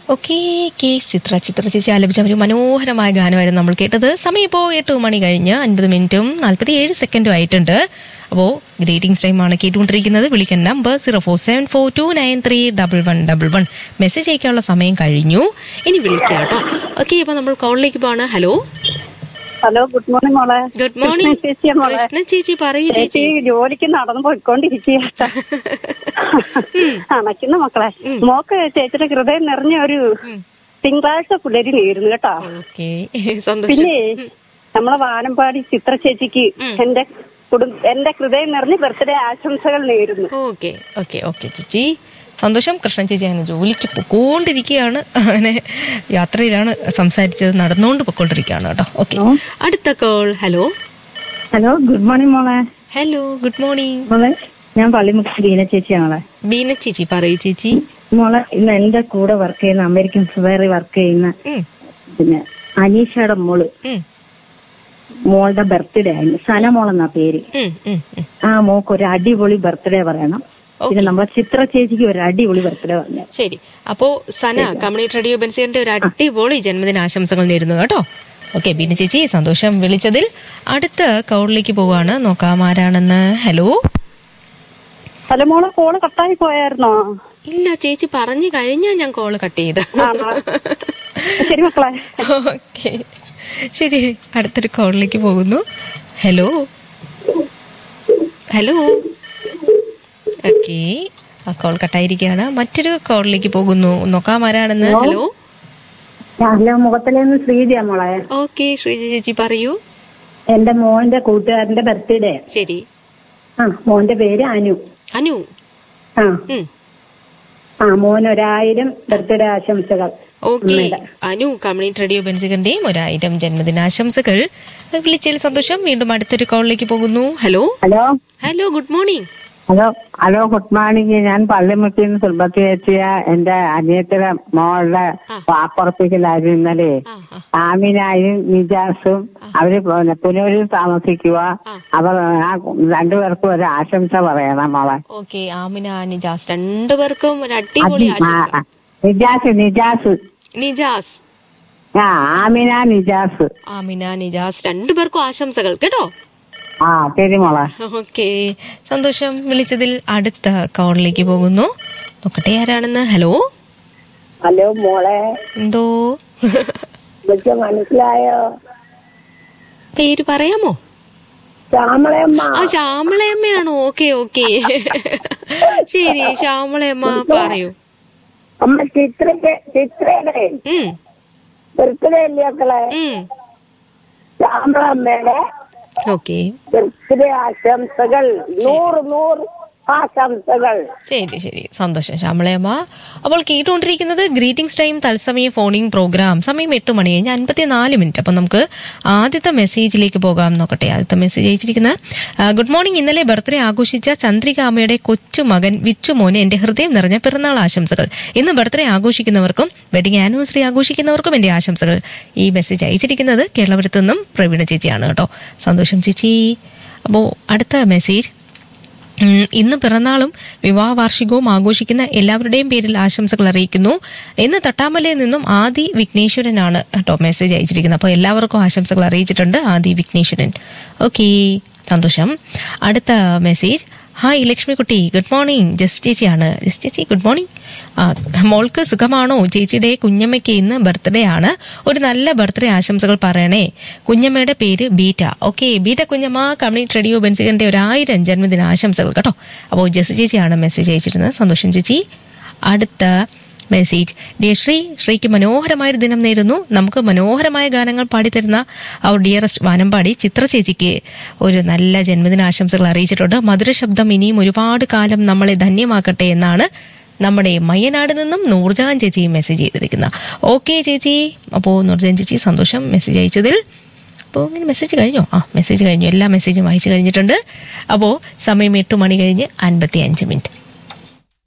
Okay K ചിത്ര ചിത്ര ചേച്ചി ആലപിച്ച ഒരു മനോഹരമായ ഗാനമായിരുന്നു നമ്മൾ കേട്ടത് സമയം ഇപ്പോൾ എട്ട് മണി കഴിഞ്ഞ് അൻപത് മിനിറ്റും നാൽപ്പത്തി ഏഴ് സെക്കൻഡും ആയിട്ടുണ്ട് അപ്പോൾ ഗ്രേറ്റിംഗ്സ് ടൈമാണ് കേട്ടുകൊണ്ടിരിക്കുന്നത് വിളിക്കാൻ number zero four seven four two nine three double one double one message അയക്കാനുള്ള സമയം കഴിഞ്ഞു ഇനി വിളിക്കാം കേട്ടോ ഓക്കെ അപ്പോൾ നമ്മൾ കോളിലേക്ക് പോവാണ് ഹലോ ഹലോ ഗുഡ് മോർണിംഗ് മോളെ ഗുഡ് മോർണിംഗ് ചേച്ചിയാ മോളെ കൃഷ്ണ ചേച്ചി പറയൂ ചേച്ചി ചേച്ചി ജോലിക്ക് നടന്നു പോയിക്കൊണ്ടിരിക്കുക അണക്കുന്ന മക്കളെ മോക്ക് ചേച്ചിയുടെ ഹൃദയം നിറഞ്ഞ ഒരു തിങ്കളാഴ്ച പുലരി നേരുന്നു കേട്ടോ ഓക്കെ സന്തോഷം പിന്നെ നമ്മളെ വാനമ്പാടി ചിത്ര ചേച്ചിക്ക് എന്റെ കുടുംബ എന്റെ ഹൃദയം നിറഞ്ഞ് ബർത്ത്ഡേ ആശംസകൾ നേരുന്നു ഓക്കെ ഓക്കെ ഓക്കെ ചേച്ചി സന്തോഷം കൃഷ്ണൻ ചേച്ചി അങ്ങനെ ജോലിക്ക് പൊക്കോണ്ടിരിക്കുകയാണ് അങ്ങനെ യാത്രയിലാണ് സംസാരിച്ചത് നടന്നുകൊണ്ട് പൊക്കോണ്ടിരിക്കുകയാണ് കേട്ടോ ഓക്കെ അടുത്ത call hello hello good morning മോളെ ഹലോ ഗുഡ് മോർണിംഗ് മോളെ ഞാൻ പള്ളിമുക്ക് ബീന ചേച്ചിയാണ് മോളെ ബീന ചേച്ചി പറയൂ ചേച്ചി മോളെ ഇന്ന് എന്റെ കൂടെ വർക്ക് ചെയ്യുന്ന അമേരിക്കൻ ഫിവേറി വർക്ക് ചെയ്യുന്ന ഉം, പിന്നെ അനീഷയുടെ മോള് ഉം, മോളുടെ ബർത്ത്ഡേ ആയിരുന്നു സന മോളെന്നാ പേര് ഉം, ഉം, ഉം. ആ മോക്ക് ഒരു അടിപൊളി ബർത്ത്ഡേ പറയണം പിന്നെ നമ്മളെ ചിത്ര ചേച്ചിക്ക് ഒരു അടിപൊളി ബർത്ത്ഡേ പറഞ്ഞു ശരി അപ്പോ സന കമ്മ്യൂണിറ്റി റേഡിയോ ബെൻസിന്റെ ഒരു അടിപൊളി ജന്മദിന ആശംസകൾ നേരുന്നു കേട്ടോ ഓക്കെ ബീന ചേച്ചി സന്തോഷം വിളിച്ചതിൽ അടുത്ത കൗളിലേക്ക് പോവാണ് നോക്കാം ആരാണെന്ന് ഹലോ ഹലോ മോളെ കോള് കട്ടായി പോയായിരുന്നോ ഇല്ല ചേച്ചി പറഞ്ഞു കഴിഞ്ഞാ ഞാൻ കോള് കട്ട് ചെയ്ത് ആണോ? ശരി മക്കളെ ഓക്കെ ശരി അടുത്തൊരു കോളിലേക്ക് പോകുന്നു ഹലോ ഹലോ ഓക്കെ ആ കോൾ കട്ടായിരിക്കുകയാണ് മറ്റൊരു കോളിലേക്ക് പോകുന്നു നോക്കാം ആരാണെന്ന് ഹലോ ഹലോ മുഖത്തിലേന്ന് ശ്രീജയ മോളെ ഓക്കെ ശ്രീജ ചേച്ചി പറയൂ എന്റെ മോന്റെ കൂട്ടുകാരന്റെ ബർത്ത്ഡേ ശരി ആ മോന്റെ പേര് അനു അനു ആ ഉം. ആ മോൻ ഒരായിരം ബർത്ത്ഡേ ആശംസകൾ ഓക്കെ അനു കമ്മ്യൂണിറ്റി റേഡിയോ ബെൻസികന്റെയും ഒരായിരം ജന്മദിനാശംസകൾ വിളിച്ചതിൽ സന്തോഷം വീണ്ടും അടുത്തൊരു കോളിലേക്ക് പോകുന്നു hello hello hello good morning hello hello good morning ഞാൻ പള്ളിമുക്കിൽ നിന്ന് സുൽഭത്തി ചേച്ചിയ എന്റെ അനിയത്തിയുടെ മോളുടെ വാക്കുറപ്പിക്കലായിരുന്നു ഇന്നലെ ആ ആ ആമിനായും നിജാസും അവര് പിന്നെ പുനൂരിൽ താമസിക്കുക അവർ ആ രണ്ടുപേർക്കും ഒരു ആശംസ പറയണം മോളെ ഓക്കെ ആമിന നിജാസ് രണ്ടുപേർക്കും ഒരു അടിപൊളി ആ, ആശംസ ആ. നിജാസ് നിജാസ് നിജാസ് ആ ആമിന നിജാസ് ആമിന നിജാസ് രണ്ടുപേർക്കും ആശംസകൾ കേട്ടോ ആ ശരി മോളെ ഓക്കെ സന്തോഷം വിളിച്ചതിൽ അടുത്ത കോളിലേക്ക് പോകുന്നു നോക്കട്ടെ ആരാണെന്ന് ഹലോ ഹലോ മോളെ എന്തോ മനസ്സിലായോ പേര് പറയാമോ ശ്യാമളയമ്മ ആ ശ്യാമളയമ്മയാണോ ഓക്കെ ഓക്കെ ശരി ശ്യാമളയമ്മ പറയൂ അമ്മ ചിത്രക്ക് ചിത്രയുടെ ഉം ബർത്ത്ഡേ അല്ലേ മക്കളെ ഉം ശ്യാമളമ്മയുടെ ഓക്കെ ബർത്ത്ഡേ ആശംസകൾ നൂറ് നൂറ് ആശംസകൾ ശരി ശരി സന്തോഷം ശ്യാമളയമ്മ അപ്പോൾ കേട്ടുകൊണ്ടിരിക്കുന്നത് ഗ്രീറ്റിംഗ്സ് ടൈം തത്സമയ ഫോണിംഗ് പ്രോഗ്രാം സമയം എട്ട് മണി കഴിഞ്ഞ് അൻപത്തിനാല് മിനിറ്റ് അപ്പം നമുക്ക് ആദ്യത്തെ മെസ്സേജിലേക്ക് പോകാം നോക്കട്ടെ ആദ്യത്തെ മെസ്സേജ് അയച്ചിരിക്കുന്ന ആ, ഗുഡ് മോർണിംഗ് ഇന്നലെ ബർത്ത്ഡേ ആഘോഷിച്ച ചന്ദ്രികാമയുടെ കൊച്ചുമകൻ വിച്ചുമോന് എന്റെ ഹൃദയം നിറഞ്ഞ പിറന്നാൾ ആശംസകൾ ഇന്ന് ബർത്ത്ഡേ ആഘോഷിക്കുന്നവർക്കും വെഡിങ് ആനിവേഴ്സറി ആഘോഷിക്കുന്നവർക്കും എന്റെ ആശംസകൾ ഈ മെസ്സേജ് അയച്ചിരിക്കുന്നത് കേരളപുരത്തു നിന്നും പ്രവീണ ചേച്ചിയാണ് കേട്ടോ സന്തോഷം ചേച്ചി അപ്പോൾ അടുത്ത മെസ്സേജ് ഉം, ഇന്ന് പിറന്നാളും വിവാഹ വാർഷികവും ആഘോഷിക്കുന്ന എല്ലാവരുടെയും പേരിൽ ആശംസകൾ അറിയിക്കുന്നു ഇന്ന് തട്ടാമലയിൽ നിന്നും ആദി വിഘ്നേശ്വരനാണ് കേട്ടോ മെസ്സേജ് അയച്ചിരിക്കുന്നത് അപ്പോൾ എല്ലാവർക്കും ആശംസകൾ അറിയിച്ചിട്ടുണ്ട് ആദി വിഘ്നേശ്വരൻ ഓക്കെ സന്തോഷം അടുത്ത message hi Lakshmikutty good morning ജസ് ചേച്ചിയാണ് ജസ് ചേച്ചി ഗുഡ് മോർണിംഗ് ആ, മോൾക്ക് സുഖമാണോ ചേച്ചിയുടെ കുഞ്ഞമ്മയ്ക്ക് ഇന്ന് ബർത്ത്ഡേ ആണ് ഒരു നല്ല ബർത്ത്ഡേ ആശംസകൾ പറയണേ കുഞ്ഞമ്മയുടെ പേര് ബീറ്റ ഓക്കെ ബീറ്റ കുഞ്ഞമ്മ കമ്മ്യൂണിറ്റി റേഡിയോ ബെൻസികന്റെ ഒരു ആയിരം ജന്മദിന ആശംസകൾ കേട്ടോ അപ്പോൾ ജസ് ചേച്ചിയാണ് മെസ്സേജ് അയച്ചിരുന്നത് സന്തോഷം ചേച്ചി അടുത്ത മെസ്സേജ് ഡിയർ ശ്രീ ശ്രീക്ക് മനോഹരമായൊരു ദിനം നേരുന്നു നമുക്ക് മനോഹരമായ ഗാനങ്ങൾ പാടിത്തരുന്ന അവർ ഡിയറസ്റ്റ് വാനമ്പാടി ചിത്ര ചേച്ചിക്ക് ഒരു നല്ല ജന്മദിനാശംസകൾ അറിയിച്ചിട്ടുണ്ട് മധുര ശബ്ദം ഇനിയും ഒരുപാട് കാലം നമ്മളെ ധന്യമാക്കട്ടെ എന്നാണ് നമ്മുടെ മയ്യനാട് നിന്നും നൂർജഹാൻ ചേച്ചി മെസ്സേജ് ചെയ്തിരിക്കുന്നത് ഓക്കെ ചേച്ചി അപ്പോൾ നൂർജഹാൻ ചേച്ചി സന്തോഷം മെസ്സേജ് അയച്ചതിൽ അപ്പോൾ ഇങ്ങനെ മെസ്സേജ് കഴിഞ്ഞോ ആ മെസ്സേജ് കഴിഞ്ഞു എല്ലാ മെസ്സേജും വായിച്ചു കഴിഞ്ഞിട്ടുണ്ട് അപ്പോൾ സമയം എട്ട് മണി കഴിഞ്ഞ് അൻപത്തി അഞ്ച് മിനിറ്റ്